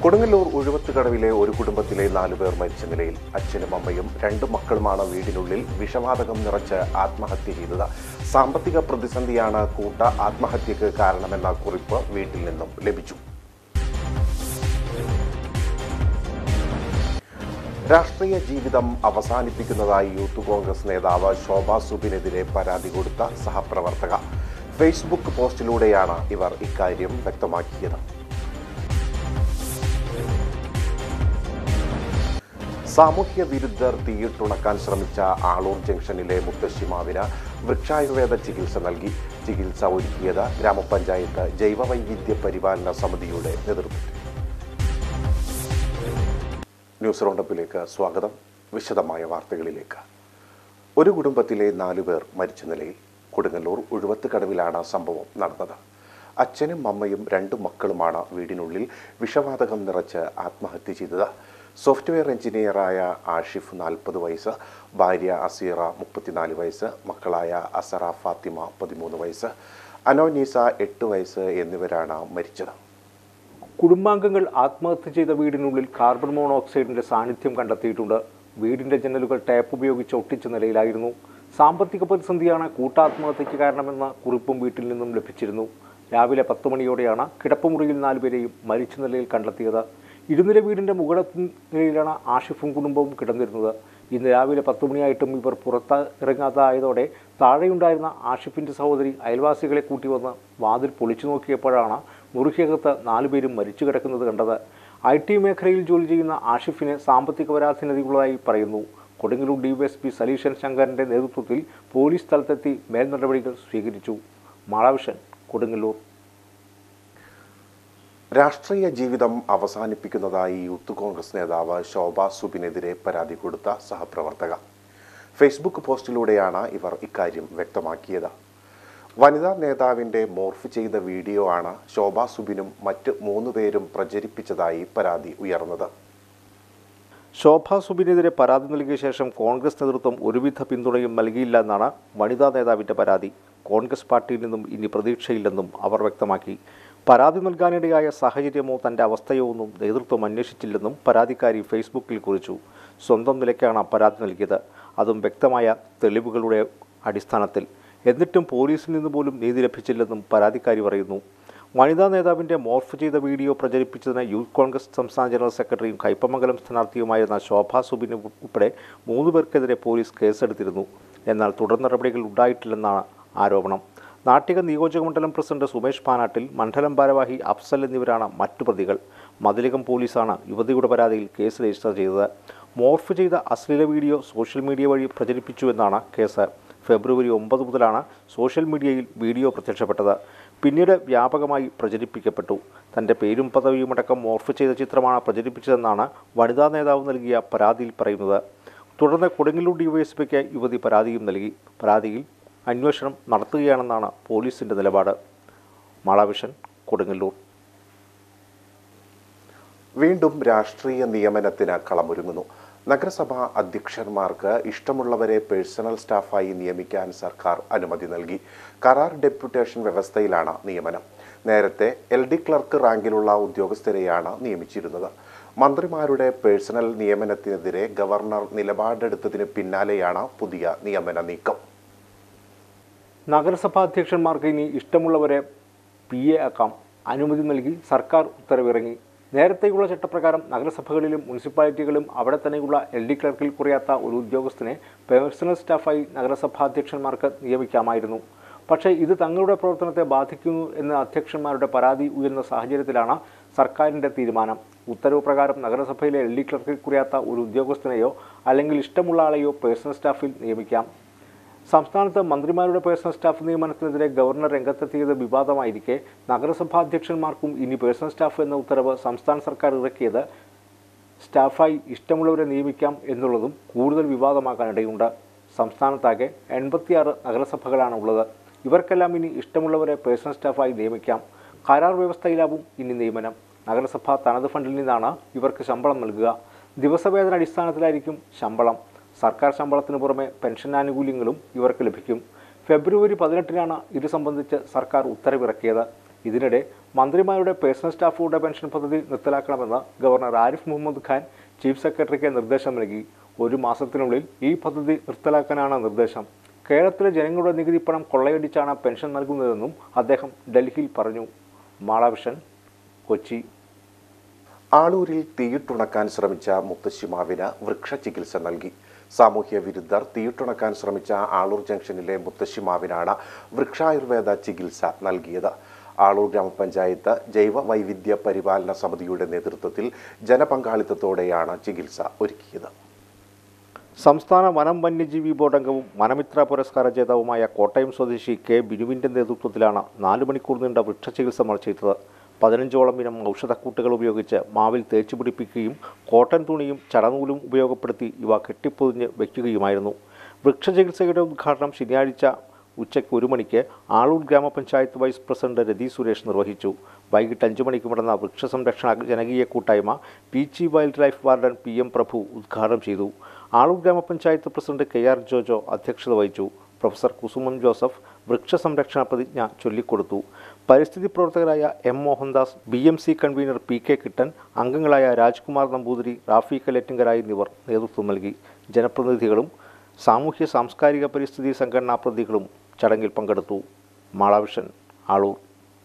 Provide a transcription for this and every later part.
കൊടുങ്ങല്ലൂർ ഒഴുവത്തുകടവിലെ ഒരു കുടുംബത്തിലെ നാലുപേർ മരിച്ച നിലയിൽ അച്ഛനും അമ്മയും രണ്ട് മക്കളുമാണ് വീടിനുള്ളിൽ വിഷവാതകം നിറച്ച് ആത്മഹത്യ ചെയ്തത് സാമ്പത്തിക പ്രതിസന്ധിയാണ് കൂട്ട ആത്മഹത്യക്ക് കാരണമെന്ന കുറിപ്പ് വീട്ടിൽ നിന്നും ലഭിച്ചു രാഷ്ട്രീയ ജീവിതം അവസാനിപ്പിക്കുന്നതായി യൂത്ത് കോൺഗ്രസ് നേതാവ് ശോഭ സുബിനെതിരെ പരാതി കൊടുത്ത സഹപ്രവർത്തക ഫേസ്ബുക്ക് പോസ്റ്റിലൂടെയാണ് ഇവർ ഇക്കാര്യം വ്യക്തമാക്കിയത് സാമൂഹ്യ വിരുദ്ധർ തീയിട്ടുണക്കാൻ ശ്രമിച്ച ആളൂർ ജംഗ്ഷനിലെ മുത്തശ്ശിമാവിന് വൃക്ഷായുർവേദ ചികിത്സ നൽകി ചികിത്സ ഒരുക്കിയത് ഗ്രാമപഞ്ചായത്ത് ജൈവവൈവിധ്യ പരിപാലന സമിതിയുടെ നേതൃത്വത്തിൽ ന്യൂസ് റൗണ്ടപ്പിലേക്ക് സ്വാഗതം വിശദമായ വാർത്തകളിലേക്ക് ഒരു കുടുംബത്തിലെ നാലുപേർ മരിച്ച നിലയിൽ കൊടുങ്ങല്ലൂർ ഉഴുവത്തുകടവിലാണ് സംഭവം നടന്നത് അച്ഛനും അമ്മയും രണ്ട് മക്കളുമാണ് വീടിനുള്ളിൽ വിഷവാതകം നിറച്ച് ആത്മഹത്യ ചെയ്തത് സോഫ്റ്റ്വെയർ എഞ്ചിനീയറായ ആഷിഫ് നാൽപ്പത് വയസ്സ് ഭാര്യ അസീറ മുപ്പത്തിനാല് വയസ്സ് മക്കളായ അസറ ഫാത്തിമ പതിമൂന്ന് വയസ്സ് അനോനീസ എട്ട് വയസ്സ് എന്നിവരാണ് മരിച്ചത് കുടുംബാംഗങ്ങൾ ആത്മഹത്യ ചെയ്ത വീടിനുള്ളിൽ കാർബൺ മോണോക്സൈഡിന്റെ സാന്നിധ്യം കണ്ടെത്തിയിട്ടുണ്ട് വീടിന്റെ ജനലുകൾ ടേപ്പ് ഉപയോഗിച്ച് ഒട്ടിച്ച നിലയിലായിരുന്നു സാമ്പത്തിക പ്രതിസന്ധിയാണ് കൂട്ടാത്മഹത്യയ്ക്ക് കാരണമെന്ന കുറിപ്പും വീട്ടിൽ നിന്നും ലഭിച്ചിരുന്നു രാവിലെ പത്ത് മണിയോടെയാണ് കിടപ്പുമുറിയിൽ നാലുപേരെയും മരിച്ച നിലയിൽ കണ്ടെത്തിയത് ഇരുനില വീടിന്റെ മുകളത്ത് നിലയിലാണ് ആഷിഫും കുടുംബവും കിടന്നിരുന്നത് ഇന്ന് രാവിലെ പത്ത് മണിയായിട്ടും ഇവർ പുറത്ത് ഇറങ്ങാതായതോടെ താഴെയുണ്ടായിരുന്ന ആഷിഫിന്റെ സഹോദരി അയൽവാസികളെ കൂട്ടി വന്ന് വാതിൽ പൊളിച്ചു നോക്കിയപ്പോഴാണ് മുറിക്കകത്ത് നാലുപേരും മരിച്ചു കിടക്കുന്നത് കണ്ടത് ഐ ടി മേഖലയിൽ ജോലി ചെയ്യുന്ന ആഷിഫിന് സാമ്പത്തിക പരാധീനതയുള്ളതായി പറയുന്നു കൊടുങ്ങല്ലൂർ ഡിവൈഎസ്പി സലീഷൻ ശങ്കറിന്റെ നേതൃത്വത്തിൽ പോലീസ് സ്ഥലത്തെത്തി മേൽനടപടികൾ സ്വീകരിച്ചു മാളാവിഷൻ കൊടുങ്ങല്ലൂർ രാഷ്ട്രീയ ജീവിതം അവസാനിപ്പിക്കുന്നതായി യൂത്ത് കോൺഗ്രസ് നേതാവ് ശോഭ സുബിനെതിരെ പരാതി കൊടുത്ത സഹപ്രവർത്തക ഫേസ്ബുക്ക് പോസ്റ്റിലൂടെയാണ് ഇവർ ഇക്കാര്യം വ്യക്തമാക്കിയത് വനിതാ നേതാവിന്റെ മോർഫ് ചെയ്ത വീഡിയോ ആണ് ശോഭ സുബിനും മറ്റ് മൂന്ന് പേരും പ്രചരിപ്പിച്ചതായി പരാതി ഉയർന്നത് ശോഭ സുബിനെതിരെ പരാതി നൽകിയ ശേഷം കോൺഗ്രസ് നേതൃത്വം ഒരുവിധ പിന്തുണയും നൽകിയില്ല എന്നാണ് വനിതാ നേതാവിന്റെ പരാതി കോൺഗ്രസ് പാർട്ടിയിൽ നിന്നും ഇനി പ്രതീക്ഷയില്ലെന്നും അവർ വ്യക്തമാക്കി പരാതി നൽകാനിടയായ സാഹചര്യമോ തന്റെ അവസ്ഥയോ ഒന്നും നേതൃത്വം അന്വേഷിച്ചില്ലെന്നും പരാതിക്കാരി ഫേസ്ബുക്കിൽ കുറിച്ചു സ്വന്തം നിലയ്ക്കാണ് പരാതി നൽകിയത് അതും വ്യക്തമായ തെളിവുകളുടെ അടിസ്ഥാനത്തിൽ എന്നിട്ടും പോലീസിൽ നിന്ന് പോലും നീതി ലഭിച്ചില്ലെന്നും പരാതിക്കാരി പറയുന്നു വനിതാ നേതാവിന്റെ മോർഫ് ചെയ്ത വീഡിയോ പ്രചരിപ്പിച്ചതിന് യൂത്ത് കോൺഗ്രസ് സംസ്ഥാന ജനറൽ സെക്രട്ടറിയും കയ്പമംഗലം സ്ഥാനാർത്ഥിയുമായിരുന്ന ശോഭ സുബിന് ഉൾപ്പെടെ മൂന്ന് പേർക്കെതിരെ പോലീസ് കേസെടുത്തിരുന്നു എന്നാൽ തുടർ നടപടികൾ ഉണ്ടായിട്ടില്ലെന്നാണ് ആരോപണം നാട്ടിക നിയോജകമണ്ഡലം പ്രസിഡന്റ് സുമേഷ് പാനാട്ടിൽ മണ്ഡലം ഭാരവാഹി അഫ്സൽ എന്നിവരാണ് മറ്റു പ്രതികൾ മതിലകം പോലീസാണ് യുവതിയുടെ പരാതിയിൽ കേസ് രജിസ്റ്റർ ചെയ്തത് മോർഫ് ചെയ്ത അശ്ലീല വീഡിയോ സോഷ്യൽ മീഡിയ വഴി പ്രചരിപ്പിച്ചുവെന്നാണ് കേസ് ഫെബ്രുവരി ഒമ്പത് മുതലാണ് സോഷ്യൽ മീഡിയയിൽ വീഡിയോ പ്രത്യക്ഷപ്പെട്ടത് പിന്നീട് വ്യാപകമായി പ്രചരിപ്പിക്കപ്പെട്ടു തന്റെ പേരും പദവിയുമടക്കം മോർഫ് ചെയ്ത ചിത്രമാണ് പ്രചരിപ്പിച്ചതെന്നാണ് വനിതാ നേതാവ് നൽകിയ പരാതിയിൽ പറയുന്നത് തുടർന്ന് കൊടുങ്ങല്ലൂർ ഡിവൈഎസ്പിക്ക് യുവതി പരാതിയും നൽകി പരാതിയിൽ അന്വേഷണം നടത്തുകയാണെന്നാണ് പോലീസിന്റെ നിലപാട് മാളാവിഷൻ കൊടുങ്ങല്ലൂർ വീണ്ടും രാഷ്ട്രീയ നിയമനത്തിന് കളമൊരുങ്ങുന്നു നഗരസഭാ അധ്യക്ഷന്മാർക്ക് ഇഷ്ടമുള്ളവരെ പേഴ്സണൽ സ്റ്റാഫായി നിയമിക്കാൻ സർക്കാർ അനുമതി നൽകി കരാർ ഡെപ്യൂട്ടേഷൻ വ്യവസ്ഥയിലാണ് നിയമനം നേരത്തെ എൽ ഡി ക്ലർക്ക് റാങ്കിലുള്ള ഉദ്യോഗസ്ഥരെയാണ് നിയമിച്ചിരുന്നത് മന്ത്രിമാരുടെ പേഴ്സണൽ നിയമനത്തിനെതിരെ ഗവർണർ നിലപാടെടുത്തതിന് പിന്നാലെയാണ് പുതിയ നിയമന നീക്കം നഗരസഭാ അധ്യക്ഷന്മാർക്ക് ഇനി ഇഷ്ടമുള്ളവരെ പി എ ആക്കാം അനുമതി നൽകി സർക്കാർ ഉത്തരവിറങ്ങി നേരത്തെയുള്ള ചട്ടപ്രകാരം നഗരസഭകളിലും മുനിസിപ്പാലിറ്റികളും അവിടെ തന്നെയുള്ള എൽ ഡി ക്ലർക്കിൽ കുറയാത്ത ഒരു ഉദ്യോഗസ്ഥനെ പേഴ്സണൽ സ്റ്റാഫായി നഗരസഭാ അധ്യക്ഷന്മാർക്ക് നിയമിക്കാമായിരുന്നു പക്ഷേ ഇത് തങ്ങളുടെ പ്രവർത്തനത്തെ ബാധിക്കുന്നു എന്ന് അധ്യക്ഷന്മാരുടെ പരാതി ഉയർന്ന സാഹചര്യത്തിലാണ് സർക്കാരിൻ്റെ തീരുമാനം ഉത്തരവ് പ്രകാരം നഗരസഭയിലെ എൽ ഡി ക്ലർക്കിൽ കുറയാത്ത ഒരു ഉദ്യോഗസ്ഥനെയോ അല്ലെങ്കിൽ ഇഷ്ടമുള്ള ആളെയോ പേഴ്സണൽ സ്റ്റാഫിൽ നിയമിക്കാം സംസ്ഥാനത്ത് മന്ത്രിമാരുടെ പേഴ്സണൽ സ്റ്റാഫ് നിയമനത്തിനെതിരെ ഗവർണർ രംഗത്തെത്തിയത് വിവാദമായിരിക്കെ നഗരസഭാ അധ്യക്ഷന്മാർക്കും ഇനി പേഴ്സണൽ സ്റ്റാഫ് എന്ന ഉത്തരവ് സംസ്ഥാന സർക്കാർ ഇറക്കിയത് സ്റ്റാഫായി ഇഷ്ടമുള്ളവരെ നിയമിക്കാം എന്നുള്ളതും കൂടുതൽ വിവാദമാകാനിടയുണ്ട് സംസ്ഥാനത്താകെ എൺപത്തിയാറ് നഗരസഭകളാണ് ഉള്ളത് ഇവർക്കെല്ലാം ഇനി ഇഷ്ടമുള്ളവരെ പേഴ്സണൽ സ്റ്റാഫായി നിയമിക്കാം കരാർ വ്യവസ്ഥയിലാവും ഇനി നിയമനം നഗരസഭ തനത് ഫണ്ടിൽ നിന്നാണ് ഇവർക്ക് ശമ്പളം നൽകുക ദിവസവേതന അടിസ്ഥാനത്തിലായിരിക്കും ശമ്പളം സർക്കാർ ശമ്പളത്തിന് പുറമെ പെൻഷൻ ആനുകൂല്യങ്ങളും ഇവർക്ക് ലഭിക്കും ഫെബ്രുവരി പതിനെട്ടിനാണ് ഇത് സംബന്ധിച്ച് സർക്കാർ ഉത്തരവിറക്കിയത് ഇതിനിടെ മന്ത്രിമാരുടെ പേഴ്സണൽ സ്റ്റാഫുകളുടെ പെൻഷൻ പദ്ധതി നിർത്തലാക്കണമെന്ന് ഗവർണർ ആരിഫ് മുഹമ്മദ് ഖാൻ ചീഫ് സെക്രട്ടറിക്ക് നിർദ്ദേശം നൽകി ഒരു മാസത്തിനുള്ളിൽ ഈ പദ്ധതി നിർത്തലാക്കാനാണ് നിർദ്ദേശം കേരളത്തിലെ ജനങ്ങളുടെ നികുതി പണം കൊള്ളയടിച്ചാണ് പെൻഷൻ നൽകുന്നതെന്നും അദ്ദേഹം ഡൽഹിയിൽ പറഞ്ഞു മാളാവിഷൻ കൊച്ചി ആളൂരിൽ തീയിട്ടുണക്കാൻ ശ്രമിച്ച മുത്തശ്ശിമാവിന് വൃക്ഷചികിത്സ നൽകി സാമൂഹ്യ വിരുദ്ധർ തീയിട്ടുണക്കാൻ ശ്രമിച്ച ആളൂർ ജംഗ്ഷനിലെ മുത്തശ്ശിമാവിനാണ് വൃക്ഷായുർവേദ ചികിത്സ നൽകിയത് ആളൂർ ഗ്രാമപഞ്ചായത്ത് ജൈവ വൈവിധ്യ പരിപാലന സമിതിയുടെ നേതൃത്വത്തിൽ ജനപങ്കാളിത്തത്തോടെയാണ് ചികിത്സ ഒരുക്കിയത് സംസ്ഥാന വനം വന്യജീവി ബോർഡ് അംഗവും വനമിത്ര പുരസ്കാര ജേതാവുമായ കോട്ടയം സ്വദേശി കെ ബിനുവിന്റെ നേതൃത്വത്തിലാണ് നാല് മണിക്കൂർ നീണ്ട വൃക്ഷചികിത്സ ചെയ്തത് പതിനഞ്ചോളം ഇനം ഔഷധക്കൂട്ടുകൾ ഉപയോഗിച്ച് മാവിൽ തേച്ചു പിടിപ്പിക്കുകയും കോട്ടൺ തുണിയും ചടനൂലും ഉപയോഗപ്പെടുത്തി ഇവ കെട്ടിപ്പൊതിഞ്ഞ് വയ്ക്കുകയുമായിരുന്നു വൃക്ഷചികിത്സയുടെ ഉദ്ഘാടനം ശനിയാഴ്ച ഉച്ചയ്ക്ക് ഒരു മണിക്ക് ആളൂർ ഗ്രാമപഞ്ചായത്ത് വൈസ് പ്രസിഡന്റ് രതി സുരേഷ് നിർവഹിച്ചു വൈകിട്ട് അഞ്ചു മണിക്ക് നടന്ന വൃക്ഷസംരക്ഷണ ജനകീയ കൂട്ടായ്മ Peechi wild life warden P M Prabhu ഉദ്ഘാടനം ചെയ്തു ആളൂർ ഗ്രാമപഞ്ചായത്ത് പ്രസിഡന്റ് കെ ആർ ജോജോ അധ്യക്ഷത വഹിച്ചു പ്രൊഫസർ കുസുമം ജോസഫ് വൃക്ഷസംരക്ഷണ പ്രതിജ്ഞ ചൊല്ലിക്കൊടുത്തു പരിസ്ഥിതി പ്രവർത്തകരായ M Mohandas B M C convener P K Kittan അംഗങ്ങളായ രാജ്കുമാർ നമ്പൂതിരി റാഫി കലേറ്റിങ്കര എന്നിവർ നേതൃത്വം നൽകി ജനപ്രതിനിധികളും സാമൂഹ്യ സാംസ്കാരിക പരിസ്ഥിതി സംഘടനാ പ്രതിനിധികളും ചടങ്ങിൽ പങ്കെടുത്തു മാളാവിഷൻ ആളൂർ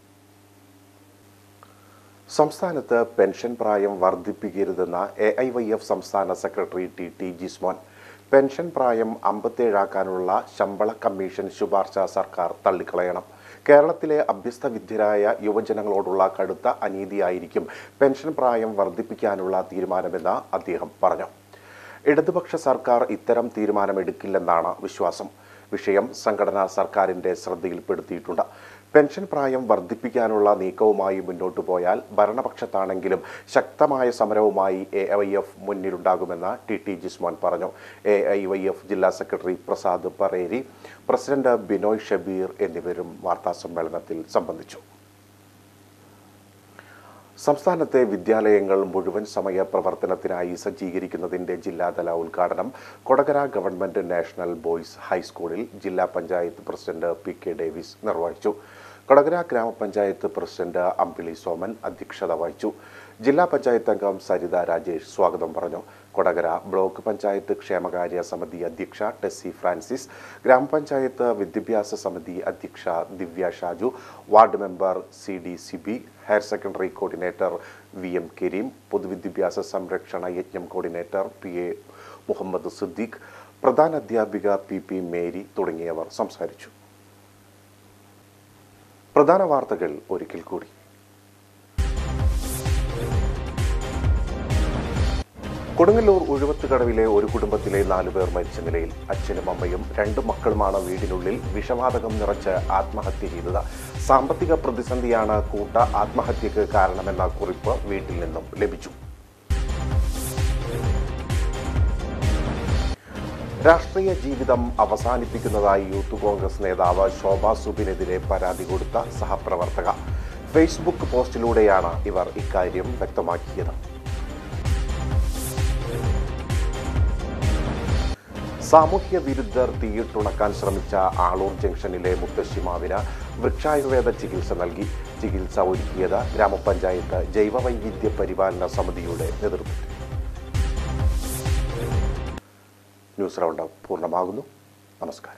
സംസ്ഥാനത്ത് പെൻഷൻ പ്രായം വർദ്ധിപ്പിക്കരുതെന്ന എ ഐ വൈ എഫ് സംസ്ഥാന secretary T T Jismon pension പ്രായം അമ്പത്തേഴാക്കാനുള്ള ശമ്പള കമ്മീഷൻ ശുപാർശ സർക്കാർ തള്ളിക്കളയണം കേരളത്തിലെ അഭ്യസ്ത വിദ്യരായ യുവജനങ്ങളോടുള്ള കടുത്ത അനീതിയായിരിക്കും പെൻഷൻ പ്രായം വർദ്ധിപ്പിക്കാനുള്ള തീരുമാനമെന്ന് അദ്ദേഹം പറഞ്ഞു ഇടതുപക്ഷ സർക്കാർ ഇത്തരം തീരുമാനമെടുക്കില്ലെന്നാണ് വിശ്വാസം വിഷയം സംഘടന സർക്കാരിന്റെ ശ്രദ്ധയിൽപ്പെടുത്തിയിട്ടുണ്ട് പെൻഷൻ പ്രായം വർദ്ധിപ്പിക്കാനുള്ള നീക്കവുമായി മുന്നോട്ടു പോയാൽ ഭരണപക്ഷത്താണെങ്കിലും ശക്തമായ സമരവുമായി എ ഐ എഫ് മുന്നിലുണ്ടാകുമെന്ന് ടി ടി ജിസ്മോൻ പറഞ്ഞു എ ഐ വൈ എഫ് ജില്ലാ സെക്രട്ടറി പ്രസാദ് പറേരി പ്രസിഡന്റ് ബിനോയ് ഷബീർ എന്നിവരും വാർത്താസമ്മേളനത്തിൽ സംബന്ധിച്ചു സംസ്ഥാനത്തെ വിദ്യാലയങ്ങൾ മുഴുവൻ സമയ പ്രവർത്തനത്തിനായി സജ്ജീകരിക്കുന്നതിന്റെ ജില്ലാതല ഉദ്ഘാടനം കൊടകര ഗവൺമെന്റ് നാഷണൽ ബോയ്സ് ഹൈസ്കൂളിൽ ജില്ലാ panchayat president P K Davis നിർവഹിച്ചു കൊടകര ഗ്രാമപഞ്ചായത്ത് പ്രസിഡന്റ് അമ്പിളി സോമൻ അധ്യക്ഷത വഹിച്ചു ജില്ലാ പഞ്ചായത്ത് അംഗം സരിത രാജേഷ് സ്വാഗതം പറഞ്ഞു കൊടകര ബ്ലോക്ക് പഞ്ചായത്ത് ക്ഷേമകാര്യ സമിതി അധ്യക്ഷ ടെസ്സി ഫ്രാൻസിസ് ഗ്രാമപഞ്ചായത്ത് വിദ്യാഭ്യാസ സമിതി അധ്യക്ഷ Divya Shaju ward member C D Sibi higher secondary coordinator V M Kareem പൊതുവിദ്യാഭ്യാസ സംരക്ഷണ യജ്ഞം coordinator P A Muhammad Siddique പ്രധാന അധ്യാപിക പി പി മേരി തുടങ്ങിയവർ സംസാരിച്ചു പ്രധാന വാർത്തകൾ ഒരിക്കൽ കൂടി കൊടുങ്ങല്ലൂർ ഒഴുവത്തുകടവിലെ ഒരു കുടുംബത്തിലെ നാലുപേർ മരിച്ച നിലയിൽ അച്ഛനും അമ്മയും രണ്ട് മക്കളുമാണ് വീടിനുള്ളിൽ വിഷവാതകം നിറച്ച് ആത്മഹത്യ ചെയ്തത് സാമ്പത്തിക പ്രതിസന്ധിയാണ് കൂട്ട ആത്മഹത്യക്ക് കാരണമെന്ന കുറിപ്പ് വീട്ടിൽ നിന്നും ലഭിച്ചു രാഷ്ട്രീയ ജീവിതം അവസാനിപ്പിക്കുന്നതായി യൂത്ത് കോൺഗ്രസ് നേതാവ് ശോഭ സുബിനെതിരെ പരാതി കൊടുത്ത സഹപ്രവർത്തക ഫേസ്ബുക്ക് പോസ്റ്റിലൂടെയാണ് ഇവർ ഇക്കാര്യം വ്യക്തമാക്കിയത് സാമൂഹ്യ വിരുദ്ധർ തീയിട്ടുണക്കാൻ ശ്രമിച്ച ആളൂർ ജംഗ്ഷനിലെ മുത്തശ്ശിമാവിന് വൃക്ഷായുർവേദ ചികിത്സ നൽകി ചികിത്സ ഒരുക്കിയത് ഗ്രാമപഞ്ചായത്ത് ജൈവവൈവിധ്യ പരിപാലന സമിതിയുടെ നേതൃത്വത്തിൽ ന്യൂസ് റൗണ്ട് പൂർണ്ണമാകുന്നു നമസ്കാരം